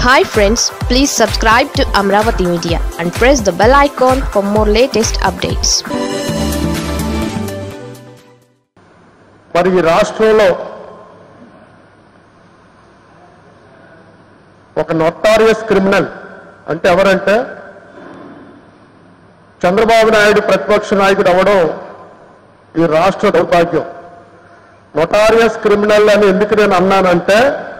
hi friends please subscribe to Amaravati media and press the bell icon for more latest updates మరి ఈ రాష్ట్రంలో ఒక నొటారియస్ criminal అంటే ఎవరంటే చంద్రబాబు నాయుడు ప్రతిపక్ష నాయకుడు అవ్వడం ఈ రాష్ట్ర దౌర్భాగ్యం నొటారియస్ క్రిమినల్ అని ఎందుకు నేను అన్నానంటే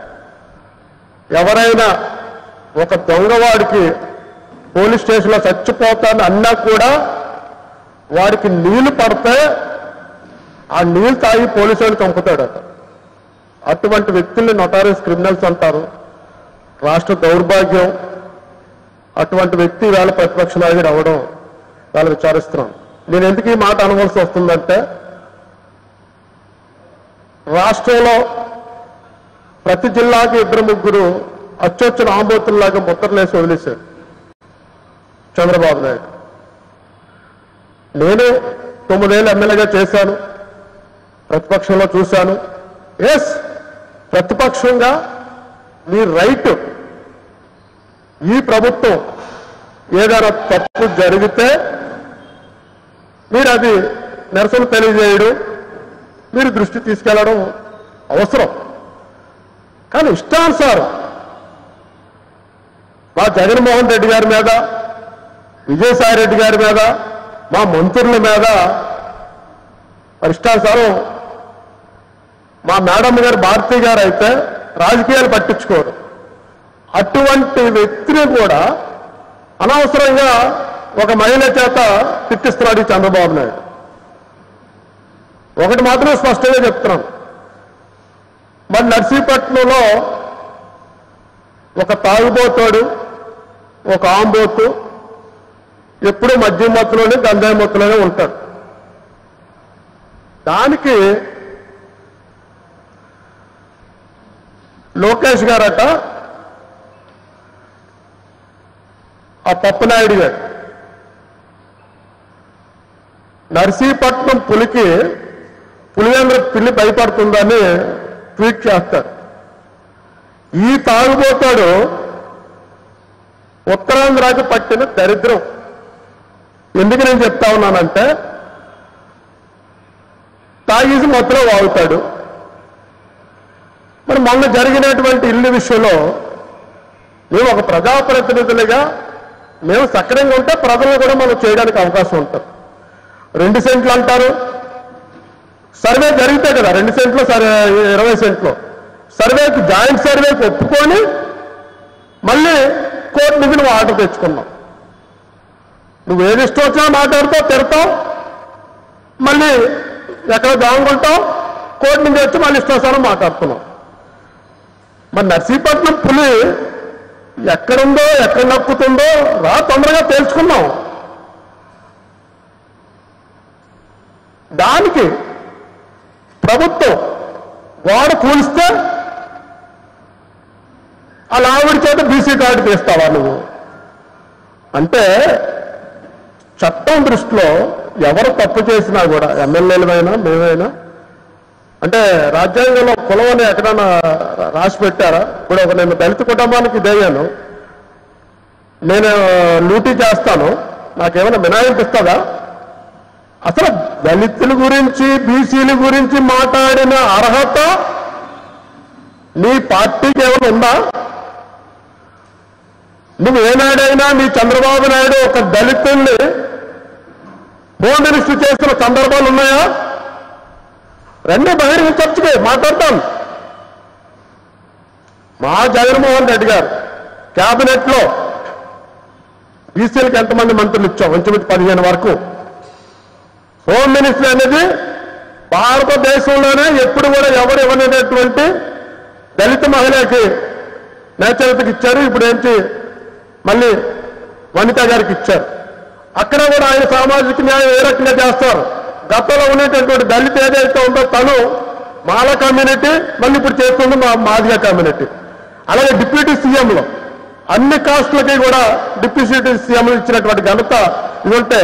ఎవరైనా ఒక దొంగవాడికి పోలీస్ స్టేషన్లో చచ్చిపోతాను అన్నా కూడా వాడికి నీళ్లు పడితే ఆ నీళ్ళు తాగి పోలీసు వాడిని చంపుతాడట అటువంటి వ్యక్తుల్ని నొటారియస్ క్రిమినల్స్ అంటారు రాష్ట్ర దౌర్భాగ్యం అటువంటి వ్యక్తి వేళ ప్రతిపక్ష నాయకుడు అవ్వడం వాళ్ళు విచారిస్తున్నాం నేను ఎందుకు ఈ మాట అనవలసి వస్తుందంటే రాష్ట్రంలో ప్రతి జిల్లాకి ఇద్దరు ముగ్గురు అచ్చొచ్చిన ఆంబోతుల్లాగా ముద్రలేసి వదిలేశారు చంద్రబాబు నాయుడు నేను తొమ్మిదేళ్ళు ఎమ్మెల్యేగా చేశాను ప్రతిపక్షంలో చూశాను ఎస్ ప్రతిపక్షంగా మీ రైట్ ఈ ప్రభుత్వం ఏదైనా తప్పు జరిగితే మీరు అది నిరసన తెలియజేయడం మీరు దృష్టి తీసుకెళ్లడం అవసరం కానీ ఇష్టానుసారం మా జగన్మోహన్ రెడ్డి గారి మీద విజయసాయి రెడ్డి గారి మీద మా మంత్రుల మీద మరి ఇష్టానుసారం మా మేడం గారు భారతి గారు అయితే రాజకీయాలు పట్టించుకోరు అటువంటి వ్యక్తిని కూడా అనవసరంగా ఒక మహిళ చేత తిట్టిస్తున్నాడు ఈ చంద్రబాబు నాయుడు ఒకటి మాత్రం స్పష్టంగా చెప్తున్నాను మరి నర్సీపట్నంలో ఒక తాగుబోతాడు ఒక ఆంబోతు ఎప్పుడూ మద్యం మత్తులోనే గంజాయి మత్తులోనే ఉంటాడు దానికి లోకేష్ గారట ఆ పప్పునాయుడు గారు నర్సీపట్నం పులికి పులివేంద్ర పిల్లి భయపడుతుందని ట్వీట్ చేస్తారు ఈ తాగుబోతాడు ఉత్తరాంధ్రాకి పట్టిన దరిద్రం ఎందుకు నేను చెప్తా ఉన్నానంటే తాగేసి మొత్తం వాగుతాడు మరి మొన్న జరిగినటువంటి ఇల్లు విషయంలో మేము ఒక ప్రజాప్రతినిధులుగా మేము సక్రంగా ఉంటే ప్రజలను కూడా మనం చేయడానికి అవకాశం ఉంటుంది రెండు సెంట్లు అంటారు సర్వే జరిగితే కదా రెండు సెంట్లు సరే ఇరవై సెంట్లు సర్వేకి జాయింట్ సర్వేకి ఒప్పుకొని మళ్ళీ కోర్టు నుంచి నువ్వు ఆర్డర్ తెచ్చుకున్నావు నువ్వు ఏది ఇష్టం వచ్చినా మాట్లాడుతావు తిడతావు మళ్ళీ ఎక్కడ దాంగుంటావు కోర్టు నుంచి వచ్చి మళ్ళీ ఇష్టం మాట్లాడుతున్నావు మరి నర్సీపట్నం పులి ఎక్కడుందో ఎక్కడ నక్కుతుందో రా తొందరగా తేల్చుకున్నాం దానికి ప్రభుత్వం గోడ కూలిస్తే ఆ లావిడి చేత బీసీ కార్డు తీస్తావా నువ్వు అంటే చట్టం దృష్టిలో ఎవరు తప్పు చేసినా కూడా ఎమ్మెల్యేలమైనా మేమైనా అంటే రాజ్యాంగంలో కులం అని ఎక్కడైనా రాసి పెట్టారా ఇప్పుడు ఒక నేను దళిత కుటుంబానికి ఇదయ్యాను నేను లూటీ చేస్తాను నాకేమైనా మినాయింపు ఇస్తుందా అసలు దళితుల గురించి బీసీల గురించి మాట్లాడిన అర్హత నీ పార్టీకి ఏమైనా ఉందా నువ్వు ఏనాడైనా నీ చంద్రబాబు నాయుడు ఒక దళితుల్ని హోమ్ మినిస్టర్ చేసిన సందర్భాలు ఉన్నాయా రండి బహిరంగ చర్చకి మాట్లాడతాం మా జగన్మోహన్ రెడ్డి గారు కేబినెట్ లో బీసీలకు ఎంతమంది మంత్రులు ఇచ్చాం ఇంచుమించు పదిహేను వరకు హోమ్ మినిస్టర్ అనేది భారతదేశంలోనే ఎప్పుడు కూడా ఎవరు ఇవ్వలేనటువంటి దళిత మహిళకి నేచరతకి ఇచ్చారు ఇప్పుడు ఏంటి మళ్ళీ వనిత గారికి ఇచ్చారు అక్కడ కూడా ఆయన సామాజిక న్యాయం ఏ రకంగా చేస్తారు గతంలో ఉన్నటువంటి దళిత ఏదైతే ఉందో తను మాల కమ్యూనిటీ మళ్ళీ ఇప్పుడు చేస్తుంది మా మాదిగ కమ్యూనిటీ అలాగే డిప్యూటీ సీఎంలో అన్ని కాస్టులకి కూడా డిప్యూటీ సీఎం ఇచ్చినటువంటి ఘనత ఇదంటే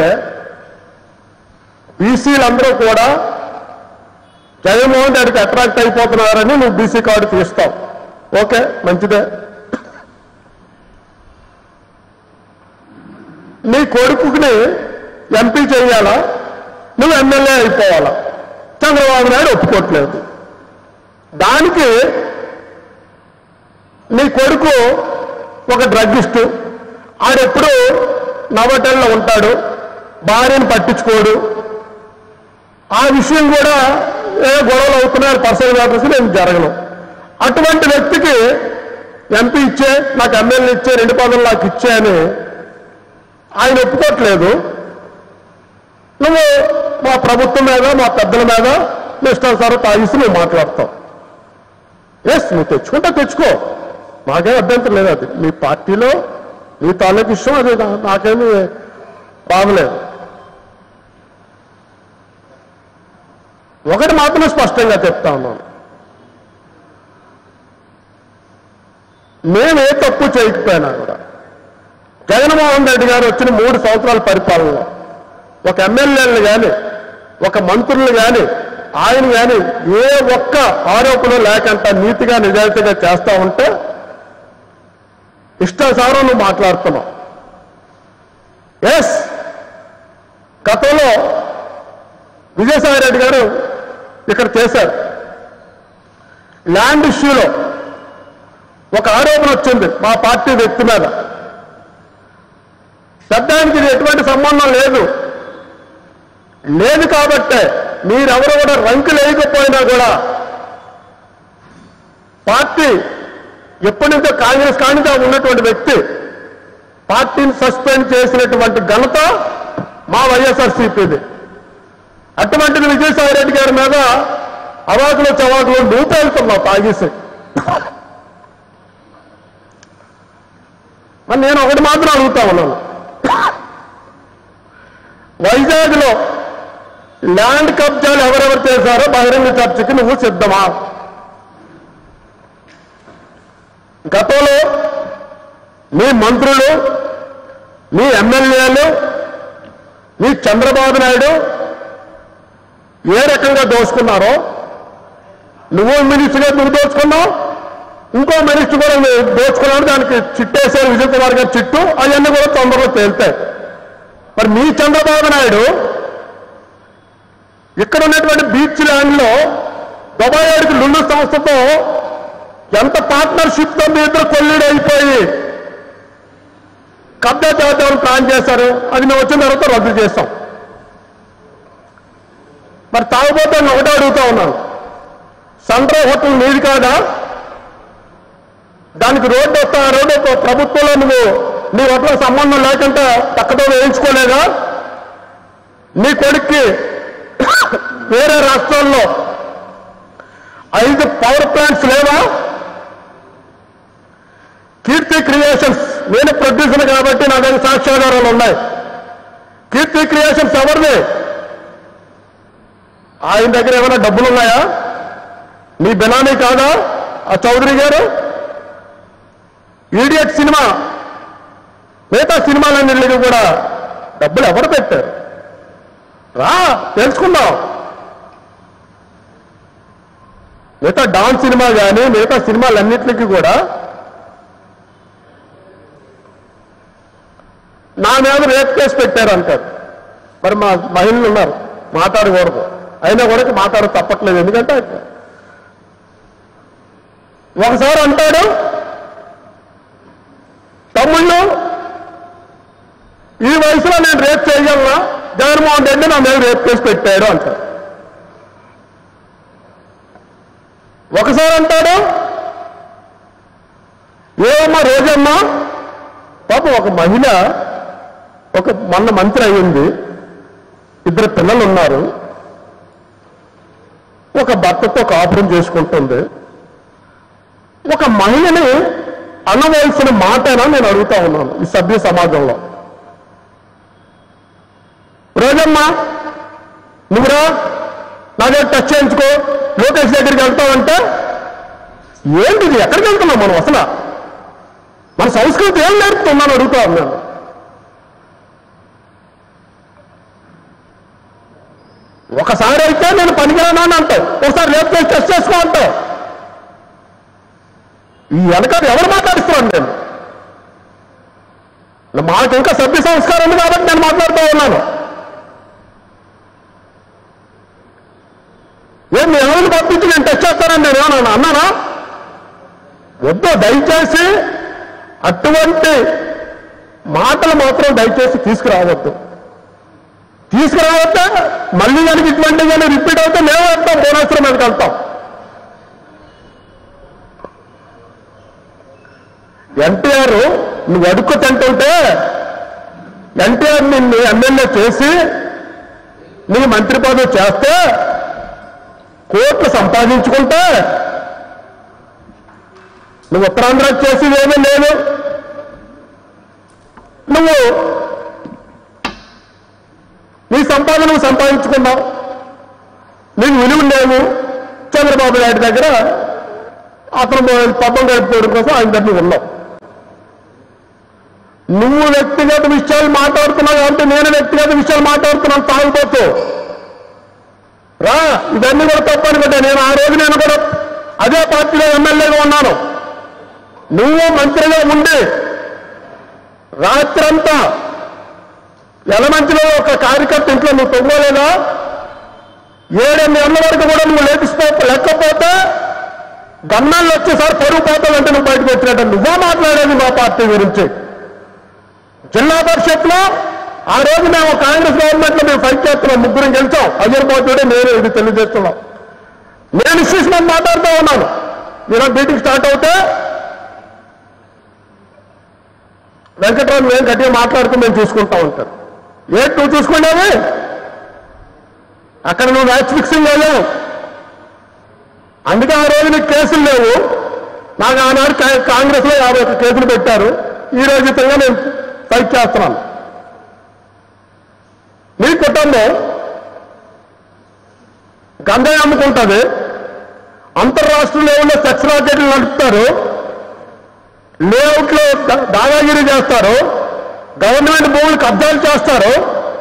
బీసీలందరూ కూడా జగన్మోహన్ రెడ్డికి అట్రాక్ట్ అయిపోతున్నారని నువ్వు బీసీ కార్డు తీస్తావు ఓకే మంచిదే నీ కొడుకుని ఎంపీ చేయాలా నువ్వు ఎమ్మెల్యే అయిపోవాలా చంద్రబాబు నాయుడు ఒప్పుకోవట్లేదు దానికి నీ కొడుకు ఒక డ్రగ్గిస్టు ఆడెప్పుడు నవటెల్లో ఉంటాడు భార్యను పట్టించుకోడు ఆ విషయం కూడా ఏ గొడవలు అవుతున్నాయి పర్సనల్ మ్యాటర్స్ నేను జరగను అటువంటి వ్యక్తికి ఎంపీ ఇచ్చే నాకు ఎమ్మెల్యే ఇచ్చే రెండు పనులు నాకు ఇచ్చే అని ఆయన ఒప్పుకోవట్లేదు నువ్వు మా ప్రభుత్వం మీద మా పెద్దల మీద ఇష్టానుసారం తాగిసి నువ్వు మాట్లాడతావు ఎస్ నువ్వు తెచ్చుకుంటే తెచ్చుకో నాకేం అభ్యంతరం లేదు అది మీ పార్టీలో మీ తాలూకు ఇష్టం అది నా- నాకేమీ బాగలేదు ఒకటి మాత్రం స్పష్టంగా చెప్తా ఉన్నాను మేము ఏ తప్పు చేయకపోయినా కూడా జగన్మోహన్ రెడ్డి గారు వచ్చిన మూడు సంవత్సరాల పరిపాలనలో ఒక ఎమ్మెల్యేలు కానీ ఒక మంత్రులు కానీ ఆయన కానీ ఏ ఒక్క ఆరోపణ లేకంట నీతిగా నిజాయితీగా చేస్తా ఉంటే ఇష్టాసారం నువ్వు మాట్లాడుతున్నావు ఎస్ గతంలో విజయసాయి రెడ్డి గారు ఇక్కడ చేశారు ల్యాండ్ ఇష్యూలో ఒక ఆరోపణ వచ్చింది మా పార్టీ వ్యక్తి మీద పెద్దానికి ఇది ఎటువంటి సంబంధం లేదు లేదు కాబట్టే మీరెవరు కూడా రంకు లేకపోయినా కూడా పార్టీ ఎప్పటి నుంచో కాంగ్రెస్ కానిగా ఉన్నటువంటి వ్యక్తి పార్టీని సస్పెండ్ చేసినటువంటి ఘనత మా వైఎస్ఆర్సీపీది అటువంటిది విజయసాయి రెడ్డి గారి మీద అవాకులు చవాకులు నూపేలుతున్నావు తాగేసి మరి నేను ఒకటి మాత్రం అడుగుతా ఉన్నాను వైజాగ్లో ల్యాండ్ కబ్జాలు ఎవరెవరు చేశారో బహిరంగ చర్చకి నువ్వు సిద్ధమా గతంలో మీ మంత్రులు మీ ఎమ్మెల్యేలు మీ చంద్రబాబు నాయుడు ఏ రకంగా దోచుకున్నారో నువ్వు మినిస్టర్గా నువ్వు దోచుకున్నావు ఇంకో మినిస్టర్ కూడా నువ్వు దోచుకున్నాడు దానికి చిట్టేశారు విజయ్ కుమార్ గారు చిట్టు అవన్నీ కూడా తొందరలో తేలుతాయి మరి మీ చంద్రబాబు నాయుడు ఇక్కడ ఉన్నటువంటి బీచ్ ల్యాండ్ లో దుబాయ్కి లుల్లు సంస్థతో ఎంత పార్ట్నర్షిప్ తో మీ ఇద్దరు కొల్లీడు అయిపోయి కబ్జా చేద్దామని ప్లాన్ చేశారు అది మేము వచ్చిన తర్వాత రద్దు చేస్తాం మరి తాగుబోతే నేను ఒకటే అడుగుతా ఉన్నాను సండ్రా హోటల్ నీది కాదా దానికి రోడ్డు వస్తా ఆ రోడ్డు ఒక ప్రభుత్వంలో నువ్వు నీ వడ్ల సంబంధం లేకుండా పక్కతో వేయించుకోలేదా నీ కొడుక్కి వేరే రాష్ట్రాల్లో ఐదు పవర్ ప్లాంట్స్ లేవా కీర్తి క్రియేషన్స్ నేను ప్రొడ్యూసర్ కాబట్టి నా దగ్గర సాక్ష్యాధారాలు ఉన్నాయి కీర్తి క్రియేషన్స్ ఎవరిది ఆయన దగ్గర ఏమైనా డబ్బులు ఉన్నాయా మీ బెనామీ కాదా ఆ చౌదరి గారు ఈడియట్ సినిమా మిగతా సినిమాలన్నింటికి కూడా డబ్బులు ఎవరు పెట్టారు రా తెలుసుకుందాం మిగతా డాన్స్ సినిమా కానీ మిగతా సినిమాలన్నింటికి కూడా నా మీద రేప్ కేసు పెట్టారు అంటారు మరి మా మహిళలు ఉన్నారు మాట్లాడకూడదు అయినా కూడా మాట్లాడ తప్పట్లేదు ఎందుకంటే ఒకసారి అంటాడు తమ్ముళ్ళు ఈ వయసులో నేను రేప్ చేయగలనా జగన్మోహన్ రెడ్డి నా మీద రేప్ కేసు పెట్టాడు అంటాడు ఒకసారి అంటాడు ఏమమ్మా రోజమ్మా పాపం ఒక మహిళ ఒక మొన్న మంత్రి అయ్యింది ఇద్దరు పిల్లలు ఉన్నారు ఒక భర్తతో కాపురం చేసుకుంటుంది ఒక మహిళని అనవలసిన మాటనా నేను అడుగుతా ఉన్నాను ఈ సభ్య సమాజంలో రోజమ్మా నువ్వురా నా దగ్గర టచ్ చేయించుకో లోకేష్ దగ్గరికి వెళ్తావంటే ఏంటిది ఎక్కడికి వెళ్తున్నాం మనం అసలు మన సంస్కృతి ఏం నేర్పుతున్నాను అడుగుతా ఉన్నాను ఒకసారి అయితే నేను పనికిరానని అంటావు ఒకసారి రేపు చేసి టెస్ట్ చేసుకో అంటావు ఈ వెనకాల ఎవరు మాట్లాడిస్తున్నాను నేను మాకు ఇంకా సభ్య సంస్కారం ఉంది కాబట్టి నేను మాట్లాడుతూ ఉన్నాను ఏం మీ ఎవరిని పంపించి నేను టచ్ చేస్తానని నేను ఏమన్నా అన్నానా వద్దు దయచేసి అటువంటి మాటలు మాత్రం దయచేసి తీసుకురావద్దు తీసుకురావద్దా మళ్ళీ కనుక ఇటువంటి కానీ రిపీట్ అవుతే మేము వెళ్తాం భువనేశ్వరం మీదకి వెళ్తాం ఎన్టీఆర్ నువ్వు అడుక్కు తింటుంటే ఎన్టీఆర్ నిన్ను ఎమ్మెల్యే చేసి నీ మంత్రి పదవి చేస్తే కోట్లు సంపాదించుకుంటే నువ్వు ఉత్తరాంధ్ర చేసేది ఏమీ లేదు నువ్వు నీ సంపాదన నువ్వు సంపాదించుకున్నావు నీకు విలువ లేవు చంద్రబాబు నాయుడు దగ్గర అతను పబ్బం గడుపుకోవడం కోసం ఆయన దగ్గర నువ్వు ఉన్నావు నువ్వు వ్యక్తిగత విషయాలు మాట్లాడుతున్నావు అంటే నేను వ్యక్తిగత విషయాలు మాట్లాడుతున్నాను తాగిపోతూ రా ఇవన్నీ కూడా తప్పనుకుంటే నేను ఆ రోజు నేను కూడా అదే పార్టీలో ఎమ్మెల్యేగా ఉన్నాను నువ్వు మంత్రిగా ఉండి రాత్రంతా ఎలమంచిలో ఒక కార్యకర్త ఇంట్లో నువ్వు తొంగలేదా ఏడెనిమిది గంటల వరకు కూడా నువ్వు లేచిపో లేకపోతే గన్నాళ్ళు వచ్చేసారి పరుగు పోతావంటే నువ్వు బయటకు వచ్చినట్టు నువ్వా మాట్లాడేది మా పార్టీ గురించి జిల్లా పరిషత్లో ఆ రోజు మేము కాంగ్రెస్ గవర్నమెంట్ లో మేము ఫైట్ చేస్తున్నాం ముగ్గురం గెలిచాం అజర్బాటుడే నేను ఇది తెలియజేస్తున్నాం నేను ఇష్యూస్ మీద మాట్లాడుతూ ఉన్నాను మీరు మీటింగ్ స్టార్ట్ అవుతే వెంకటరావు మేము గట్టిగా మాట్లాడుతూ మేము చూసుకుంటా ఉంటారు ఏంటి నువ్వు చూసుకునేవి అక్కడ నువ్వు మ్యాచ్ ఫిక్సింగ్ లేవు అందుకే ఆ రోజు నీకు కేసులు లేవు నాకు ఆనాడు కా- కాంగ్రెస్ లో యాభై ఒక్క కేసులు పెట్టారు ఈ రోజు ఇతంగా నేను ఫైట్ చేస్తున్నాను మీ కుటుంబం గంగయ్య అమ్ముకుంటుంది అంతర్రాష్ట్ర లెవెల్లో సెక్స్ రాకెట్లు నడుపుతారు లేఅవుట్లో దా- దాదాగిరి చేస్తారు గవర్నమెంట్ భూములు కబ్జాలు చేస్తారు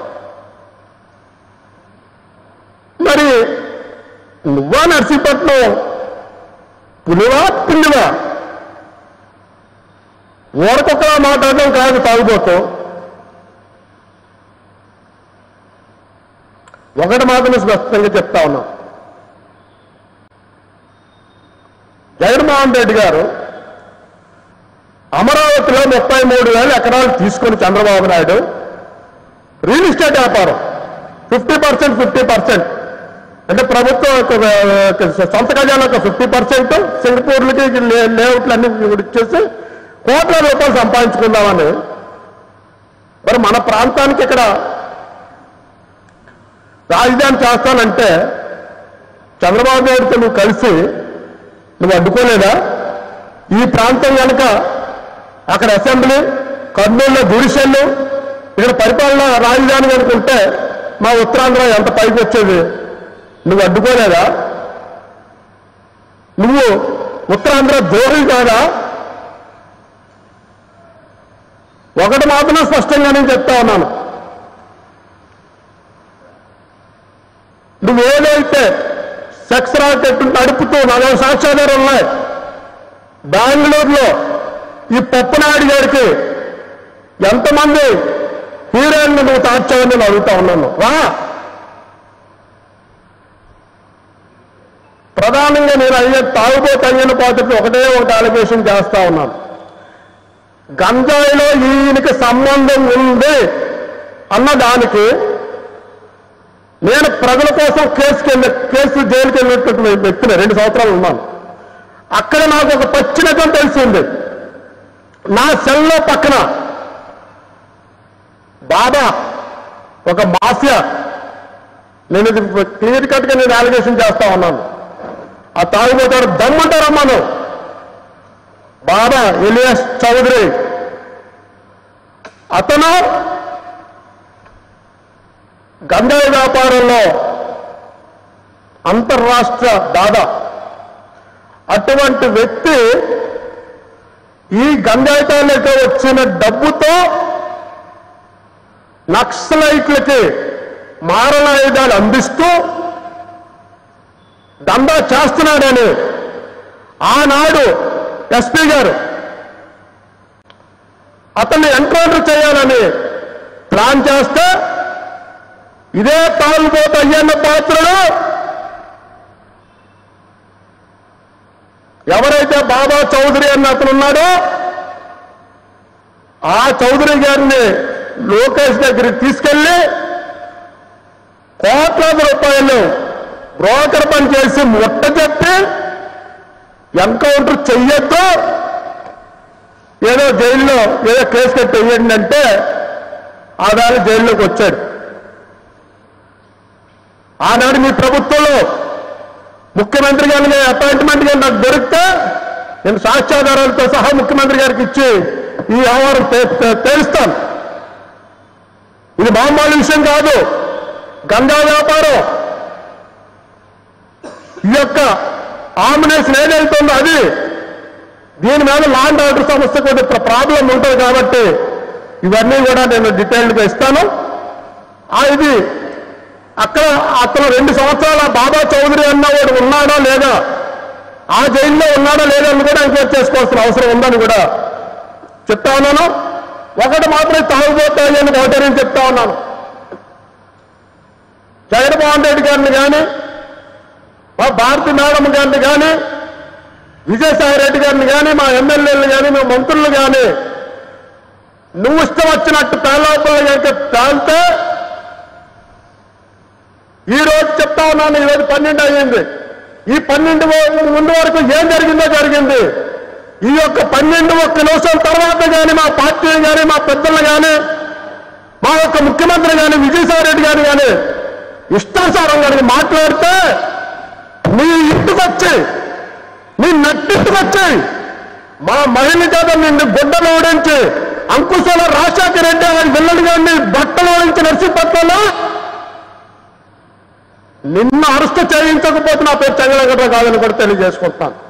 మరి నువ్వా నర్సీపట్నం పులివా పిల్లివా ఓరకొక్కలా మాట్లాడడం కాదు తాగుబోతూ ఒకటి మాత్రం స్పష్టంగా చెప్తా ఉన్నాం జగన్మోహన్ రెడ్డి గారు అమరావతిలో ముప్పై మూడు వేల ఎకరాలు తీసుకుని చంద్రబాబు నాయుడు రియల్ ఎస్టేట్ వ్యాపారం ఫిఫ్టీ పర్సెంట్ ఫిఫ్టీ పర్సెంట్ అంటే ప్రభుత్వం ఒక, ఆ, సొంత ఖజానా ఒక ఫిఫ్టీ పర్సెంట్ సింగపూర్లకి లే- లేఅవుట్లు అన్ని కూడా ఇచ్చేసి కోట్ల రూపాయలు సంపాదించుకుందామని మరి మన ప్రాంతానికి ఇక్కడ రాజధాని చేస్తానంటే చంద్రబాబు నాయుడుతో నువ్వు కలిసి నువ్వు అడ్డుకోలేదా ఈ ప్రాంతం కనుక అక్కడ అసెంబ్లీ కర్నూలులో గుడిసెళ్ళు ఇక్కడ పరిపాలన రాజధాని కనుక ఉంటే మా ఉత్తరాంధ్ర ఎంత పైకి వచ్చేది నువ్వు అడ్డుకోలేదా నువ్వు ఉత్తరాంధ్ర ద్రోహి కాదా ఒకటి మాత్రమే స్పష్టంగా నేను చెప్తా ఉన్నాను నువ్వు ఏదైతే సెక్స్ రాకెట్ నడుపుతూ నలభై సాక్ష్యాధారాలు ఉన్నాయి బెంగళూరులో ఈ పప్పునాయుడు గారికి ఎంతమంది హీరోయిన్లు నువ్వు తార్చావని నేను అడుగుతా ఉన్నాను రా ప్రధానంగా నేను అయ్యే తాగుబోతు అయ్యన పాత్రకి ఒకటే ఒకటి అలిగేషన్ చేస్తా ఉన్నాను గంజాయిలో ఈయనకి సంబంధం ఉంది అన్న దానికి నేను ప్రజల కోసం కేసుకి వెళ్ళి కేసు జైలుకి వెళ్ళినటువంటి వ్యక్తిని రెండు సంవత్సరాలు ఉన్నాను అక్కడ నాకు ఒక పచ్చి నిజం తెలిసింది నా సెల్లో పక్కన బాబా ఒక మాఫియా నేను ఇది క్లియర్ కట్ గా నేను అలిగేషన్ చేస్తా ఉన్నాను ఆ తాగుబోతాడు దమ్మంటారమ్మాను బాబా ఎలియాస్ చౌదరి అతను గంజాయి వ్యాపారంలో అంతర్రాష్ట్ర దాదా అటువంటి వ్యక్తి ఈ గంజాయితాలకు వచ్చిన డబ్బుతో నక్సలైట్లకి మారణాయుధాలు అందిస్తూ దందా చేస్తున్నాడని ఆనాడు ఎస్పీ గారు అతన్ని ఎన్కౌంటర్ చేయాలని ప్లాన్ చేస్తే ఇదే తాగుబోతు అయ్యన్న పాత్రలో ఎవరైతే బాబా చౌదరి అన్న అతను ఉన్నాడో ఆ చౌదరి గారిని లోకేష్ దగ్గరికి తీసుకెళ్లి కోట్లాది రూపాయలు బ్రోకర్ పని చేసి ముట్ట చెప్పి ఎన్కౌంటర్ చెయ్యొద్దు ఏదో జైల్లో ఏదో కేసు కట్టి వేయండి అంటే ఆధార జైల్లోకి వచ్చాడు ఆనాడు మీ ప్రభుత్వంలో ముఖ్యమంత్రి గారిని అపాయింట్మెంట్ గారు నాకు దొరికితే నేను సాక్ష్యాధారాలతో సహా ముఖ్యమంత్రి గారికి ఇచ్చి ఈ వ్యవహారం తే- తే- తేలుస్తాను ఇది మామూలు విషయం కాదు గంగా వ్యాపారం ఈ యొక్క ఆంబులెన్స్ ఏదైతుందో అది దీని మీద లాండ్ ఆర్డర్ సంస్థ కొద్ది ప్రాబ్లం ఉంటుంది కాబట్టి ఇవన్నీ కూడా నేను డీటెయిల్డ్గా ఇస్తాను ఆ ఇది అక్కడ అతను రెండు సంవత్సరాల బాబా చౌదరి అన్నవాడు ఉన్నాడా లేదా ఆ జైల్లో ఉన్నాడా లేదా అని కూడా ఎంక్వైరీ చేసుకోవాల్సిన అవసరం ఉందని కూడా చెప్తా ఉన్నాను ఒకటి మాత్రం తాగుబోతాయి అని ఒకటి నేను చెప్తా ఉన్నాను జగన్మోహన్ రెడ్డి గారిని కానీ మా భారతి మేడం గారిని కానీ విజయసాయి రెడ్డి గారిని కానీ మా ఎమ్మెల్యేలు కానీ మా మంత్రులు కానీ నువ్వు ఇష్టం వచ్చినట్టు పేలాపల్లి కనుక పేలితే ఈ రోజు చెప్తా ఉన్నాను ఈ రోజు పన్నెండు అయ్యింది ఈ పన్నెండు ముందు వరకు ఏం జరిగిందో జరిగింది ఈ యొక్క పన్నెండు ఒక్క నిమిషం తర్వాత కానీ మా పార్టీని కానీ మా పెద్దలు కానీ మా యొక్క ముఖ్యమంత్రి కానీ విజయసాయి రెడ్డి గారు కానీ ఇష్టానుసారం కనుక మాట్లాడితే నీ ఇంటికి వచ్చి నీ నట్టింటికి వచ్చి మా మహిళ చేత నిన్ను గుడ్డలు ఓడించి అంకుశాల రాజశేఖర రెడ్డి గారి పిల్లలు గారిని బట్టలు ఓడించి నర్సీపట్నంలో నిన్ను అరెస్ట్ చేయించకపోతే నా పేరు చంద్రగడ్డ కాదని కూడా తెలియజేసుకుంటాను